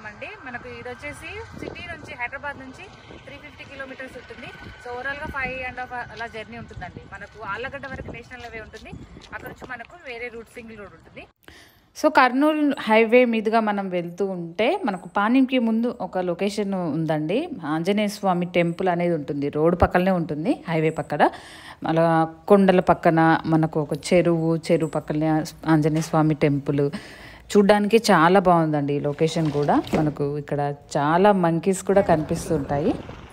వచ్చామండి మనకు ఇది వచ్చేసి సిటీ నుంచి హైదరాబాద్ నుంచి త్రీ ఫిఫ్టీ కిలోమీటర్స్ ఉంటుంది సో ఓవరాల్గా ఫైవ్ అండ్ హాఫ్ అలా జర్నీ ఉంటుందండి మనకు ఆళ్ళగడ్డ వరకు నేషనల్ హైవే ఉంటుంది అక్కడ నుంచి మనకు వేరే రూట్ సింగిల్ రోడ్ ఉంటుంది సో కర్నూలు హైవే మీదుగా మనం వెళ్తూ ఉంటే మనకు పానీంకి ముందు ఒక లొకేషన్ ఉందండి ఆంజనేయ స్వామి టెంపుల్ అనేది ఉంటుంది రోడ్డు పక్కనే ఉంటుంది హైవే పక్కన అలా కొండల పక్కన మనకు ఒక చెరువు చెరువు పక్కనే ఆంజనేయ స్వామి టెంపుల్ చూడ్డానికి చాలా బాగుందండి ఈ లొకేషన్ కూడా మనకు ఇక్కడ చాలా మంకీస్ కూడా కనిపిస్తుంటాయి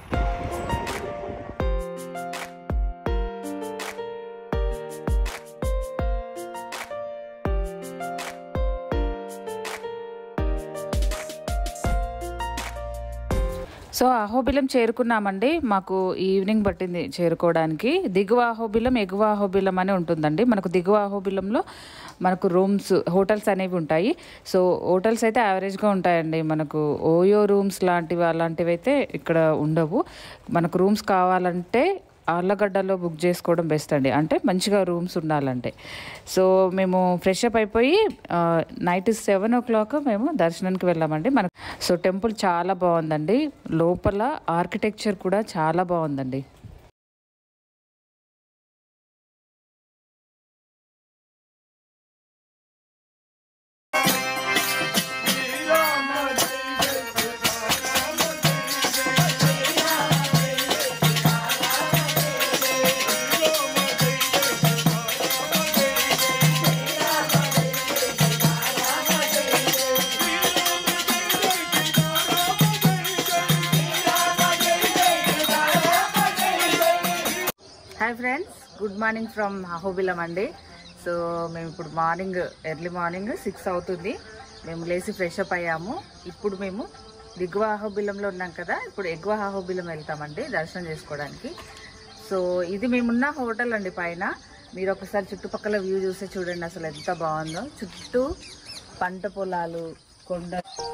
సో అహోబిలం చేరుకున్నామండి మాకు ఈవినింగ్ పట్టింది చేరుకోవడానికి దిగువ అహోబిలం ఎగువ అహోబిలం అని ఉంటుందండి మనకు దిగువ అహోబిలంలో మనకు రూమ్స్ హోటల్స్ అనేవి ఉంటాయి సో హోటల్స్ అయితే యావరేజ్గా ఉంటాయండి మనకు ఓయో రూమ్స్ లాంటివి అలాంటివి అయితే ఇక్కడ ఉండవు మనకు రూమ్స్ కావాలంటే ఆళ్ళగడ్డలో బుక్ చేసుకోవడం బెస్ట్ అండి అంటే మంచిగా రూమ్స్ ఉండాలంటే సో మేము ఫ్రెష్ అప్ అయిపోయి నైట్ సెవెన్ ఓ క్లాక్ మేము దర్శనానికి వెళ్ళామండి మనకు సో టెంపుల్ చాలా బాగుందండి లోపల ఆర్కిటెక్చర్ కూడా చాలా బాగుందండి hi friends good morning from Ahobilam అండి సో మేము ఇప్పుడు మార్నింగ్ ఎర్లీ మార్నింగ్ సిక్స్ అవుతుంది మేము లేచి ఫ్రెష్ అప్ అయ్యాము ఇప్పుడు మేము దిగువ అహోబిలంలో ఉన్నాం కదా ఇప్పుడు ఎగువ అహోబిలం వెళ్తామండి దర్శనం చేసుకోవడానికి సో ఇది మేమున్న హోటల్ అండి పైన మీరు ఒకసారి చుట్టుపక్కల వ్యూ చూస్తే చూడండి అసలు ఎంత బాగుందో చుట్టూ పంట పొలాలు కొండ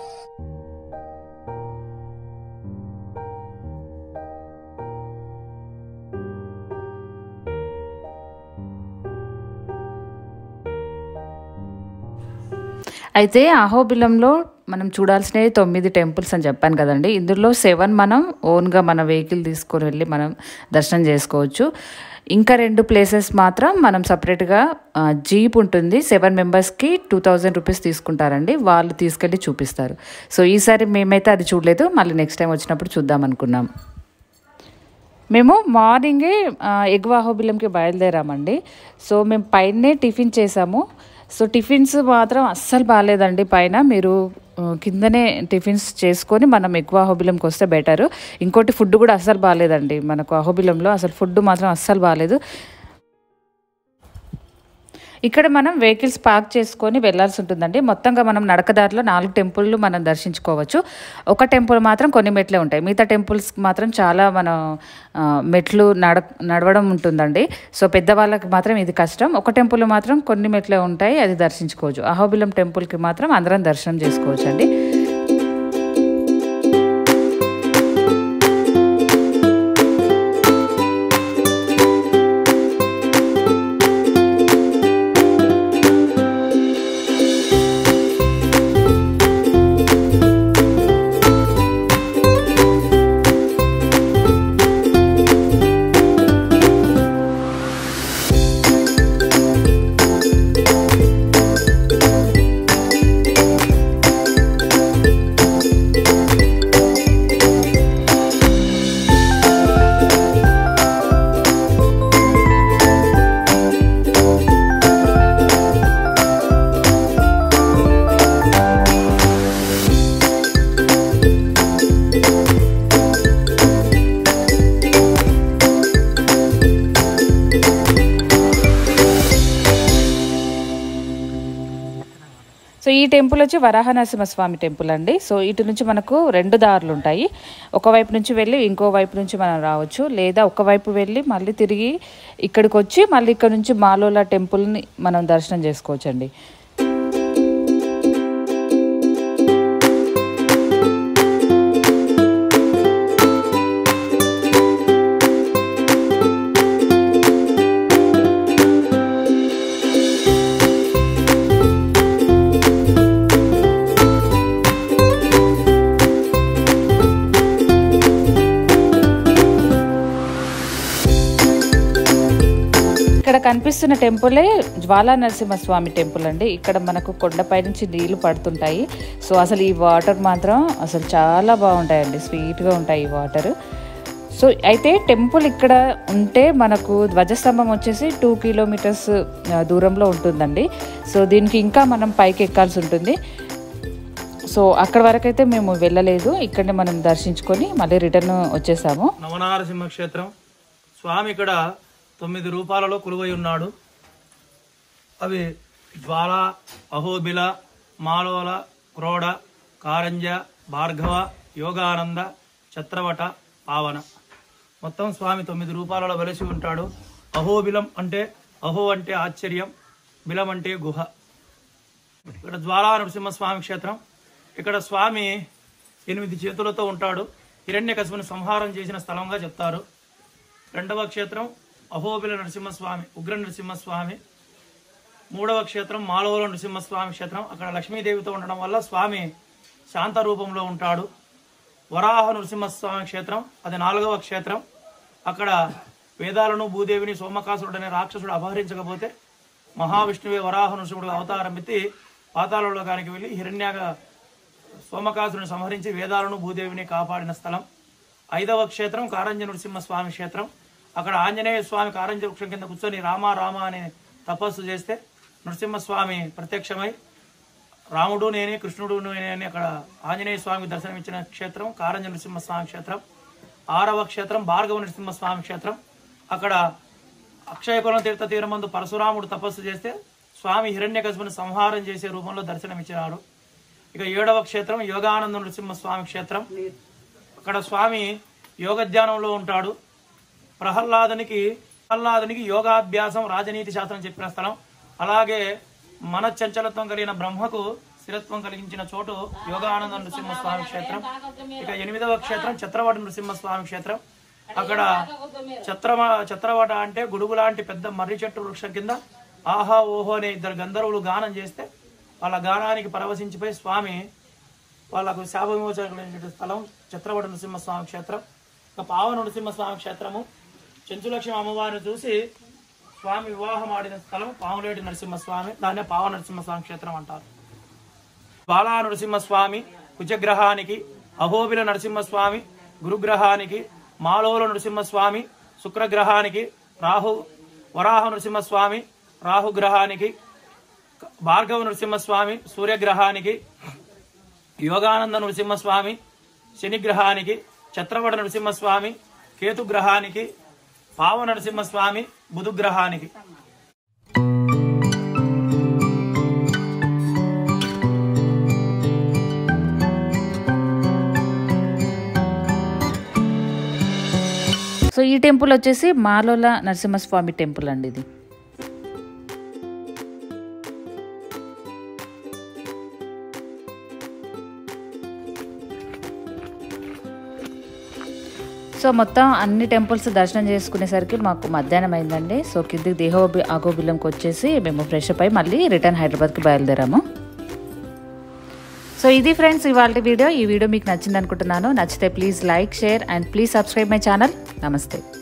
అయితే అహోబిలంలో మనం చూడాల్సినవి తొమ్మిది టెంపుల్స్ అని చెప్పాను కదండి ఇందులో సెవెన్ మనం ఓన్గా మన వెహికల్ తీసుకొని వెళ్ళి మనం దర్శనం చేసుకోవచ్చు ఇంకా రెండు ప్లేసెస్ మాత్రం మనం సపరేట్గా జీప్ ఉంటుంది సెవెన్ మెంబర్స్కి టూ థౌజండ్ రూపీస్ తీసుకుంటారండి వాళ్ళు తీసుకెళ్ళి చూపిస్తారు సో ఈసారి మేమైతే అది చూడలేదు మళ్ళీ నెక్స్ట్ టైం వచ్చినప్పుడు చూద్దాం అనుకున్నాం మేము మార్నింగే ఎగ్వాహోబిలంకి బయలుదేరామండి సో మేము పైనే టిఫిన్ చేసాము సో టిఫిన్స్ మాత్రం అస్సలు బాగాలేదండి పైన మీరు ఆ, కిందనే టిఫిన్స్ చేసుకొని మనం ఎక్కువ అహోబిలంకి వస్తే బెటర్ ఇంకోటి ఫుడ్ కూడా అస్సలు బాగాలేదండి మనకు అహోబిలంలో అసలు ఫుడ్ మాత్రం అస్సలు బాగాలేదు ఇక్కడ మనం వెహికల్స్ పార్క్ చేసుకొని వెళ్ళాల్సి ఉంటుందండి మొత్తంగా మనం నడకదారిలో నాలుగు టెంపుల్లు మనం దర్శించుకోవచ్చు ఒక టెంపుల్ మాత్రం కొన్ని మెట్లే ఉంటాయి మిగతా టెంపుల్స్ మాత్రం చాలా మనం ఆ, మెట్లు నడ నడవడం ఉంటుందండి సో పెద్దవాళ్ళకి మాత్రం ఇది కష్టం ఒక టెంపుల్ మాత్రం కొన్ని మెట్లే ఉంటాయి అది దర్శించుకోవచ్చు అహోబిలం టెంపుల్కి మాత్రం అందరం దర్శనం చేసుకోవచ్చు అండి సో ఈ టెంపుల్ వచ్చి వరాహ నరసింహస్వామి టెంపుల్ అండి సో ఇటు నుంచి మనకు రెండు దారులు ఉంటాయి ఒకవైపు నుంచి వెళ్ళి ఇంకో వైపు నుంచి మనం రావచ్చు లేదా ఒకవైపు వెళ్ళి మళ్ళీ తిరిగి ఇక్కడికి వచ్చి మళ్ళీ ఇక్కడ నుంచి మాలోలా టెంపుల్ని మనం దర్శనం చేసుకోవచ్చు అండి ఇక్కడ కనిపిస్తున్న టెంపులే జ్వాలా నరసింహస్వామి టెంపుల్ అండి ఇక్కడ మనకు కొండపై నుంచి నీళ్లు పడుతుంటాయి సో అసలు ఈ వాటర్ మాత్రం అసలు చాలా బాగుంటాయండి స్వీట్గా ఉంటాయి ఈ వాటర్ సో అయితే టెంపుల్ ఇక్కడ ఉంటే మనకు ధ్వజస్తంభం వచ్చేసి టూ కిలోమీటర్స్ ఆ, దూరంలో ఉంటుందండి సో దీనికి ఇంకా మనం పైకి ఎక్కాల్సి ఉంటుంది సో అక్కడ వరకైతే మేము వెళ్ళలేదు ఇక్కడనే మనం దర్శించుకొని మళ్ళీ రిటర్న్ వచ్చేసాము నవనారసింహ క్షేత్రం స్వామి ఇక్కడ తొమ్మిది రూపాలలో కొలువై ఉన్నాడు అవి జ్వాల అహోబిల మాలోల క్రోడ కారంజ భార్గవ యోగానంద చత్రవట పావన మొత్తం స్వామి తొమ్మిది రూపాలలో వెలసి ఉంటాడు అహోబిలం అంటే అహో అంటే ఆశ్చర్యం బిలం అంటే గుహ ఇక్కడ జ్వాలా నరసింహస్వామి క్షేత్రం ఇక్కడ స్వామి ఎనిమిది చేతులతో ఉంటాడు హిరణ్యకశిపుని సంహారం చేసిన స్థలంగా చెప్తారు రెండవ క్షేత్రం అహోబిల నరసింహస్వామి ఉగ్ర నరసింహస్వామి మూడవ క్షేత్రం మాలవల నరసింహస్వామి క్షేత్రం అక్కడ లక్ష్మీదేవితో ఉండడం వల్ల స్వామి శాంత రూపంలో ఉంటాడు వరాహ నరసింహస్వామి క్షేత్రం అది నాలుగవ క్షేత్రం అక్కడ వేదాలను భూదేవిని సోమకాసురుడు అనే రాక్షసుడు అపహరించకపోతే మహావిష్ణువే వరాహ నరసింహుడు అవతారం ఎత్తి పాతాళలోకానికి వెళ్ళి హిరణ్యాగ సోమకాసురుని సంహరించి వేదాలను భూదేవిని కాపాడిన స్థలం ఐదవ క్షేత్రం కారంజ నరసింహ స్వామి క్షేత్రం అక్కడ ఆంజనేయ స్వామి కారంజ వృక్షం కింద కూర్చొని రామ రామ అని తపస్సు చేస్తే నరసింహస్వామి ప్రత్యక్షమై రాముడు నేనే కృష్ణుడు నేనే అని అక్కడ ఆంజనేయ స్వామికి దర్శనమిచ్చిన క్షేత్రం కారంజ నరసింహస్వామి క్షేత్రం ఆరవ క్షేత్రం భార్గవ నరసింహస్వామి క్షేత్రం అక్కడ అక్షయకులం తీర్థ తీరమందు పరశురాముడు తపస్సు చేస్తే స్వామి హిరణ్యకశిపుని సంహారం చేసే రూపంలో దర్శనమిచ్చినాడు ఇక ఏడవ క్షేత్రం యోగానంద నరసింహ స్వామి క్షేత్రం అక్కడ స్వామి యోగ ధ్యానంలో ఉంటాడు ప్రహ్లాదునికి ప్రహ్లాదునికి యోగాభ్యాసం రాజనీతి శాస్త్రం చెప్పిన స్థలం అలాగే మన చంచలత్వం కలిగిన బ్రహ్మకు స్థిరత్వం కలిగించిన చోటు యోగానంద నృసింహ స్వామి క్షేత్రం ఇక ఎనిమిదవ క్షేత్రం చత్రవట నృసింహ స్వామి క్షేత్రం అక్కడ చత్రమ చత్రవట అంటే గుడుగు లాంటి పెద్ద మర్రి చెట్టు వృక్షం కింద ఆహా ఓహో అనే ఇద్దరు గంధర్వులు గానం చేస్తే వాళ్ళ గానానికి పరవశించిపోయి స్వామి వాళ్ళకు శాప విమోచన కలిగిన స్థలం చత్రవట నృసింహస్వామి క్షేత్రం ఇక పావన నృసింహస్వామి క్షేత్రము చెంచులక్ష్మి అమ్మవారిని చూసి స్వామి వివాహం ఆడిన స్థలం పాములేటి నరసింహస్వామి దాన్నే పావన నరసింహస్వామి క్షేత్రం అంటారు బాలా నరసింహస్వామి కుజగ్రహానికి అహోబిల నరసింహస్వామి గురుగ్రహానికి మాలోల నరసింహస్వామి శుక్రగ్రహానికి రాహు వరాహ నరసింహస్వామి రాహుగ్రహానికి భార్గవ నరసింహస్వామి సూర్యగ్రహానికి యోగానంద నరసింహస్వామి శనిగ్రహానికి చత్రవట నరసింహస్వామి కేతుగ్రహానికి పావ నరసింహస్వామి బుధుగ్రహానికి సో ఈ టెంపుల్ వచ్చేసి మాలోల నరసింహస్వామి టెంపుల్ అండి ఇది సో మొత్తం అన్ని టెంపుల్స్ దర్శనం చేసుకునేసరికి మాకు మధ్యాహ్నం అయిందండి సో కిందికి దేహోబి ఆగోబిలంకి వచ్చేసి మేము ఫ్రెష్ అప్ అయి మళ్ళీ రిటర్న్ హైదరాబాద్కి బయలుదేరాము సో ఇది ఫ్రెండ్స్ ఇవాళ వీడియో ఈ వీడియో మీకు నచ్చింది అనుకుంటున్నాను నచ్చితే please like share and please subscribe my channel నమస్తే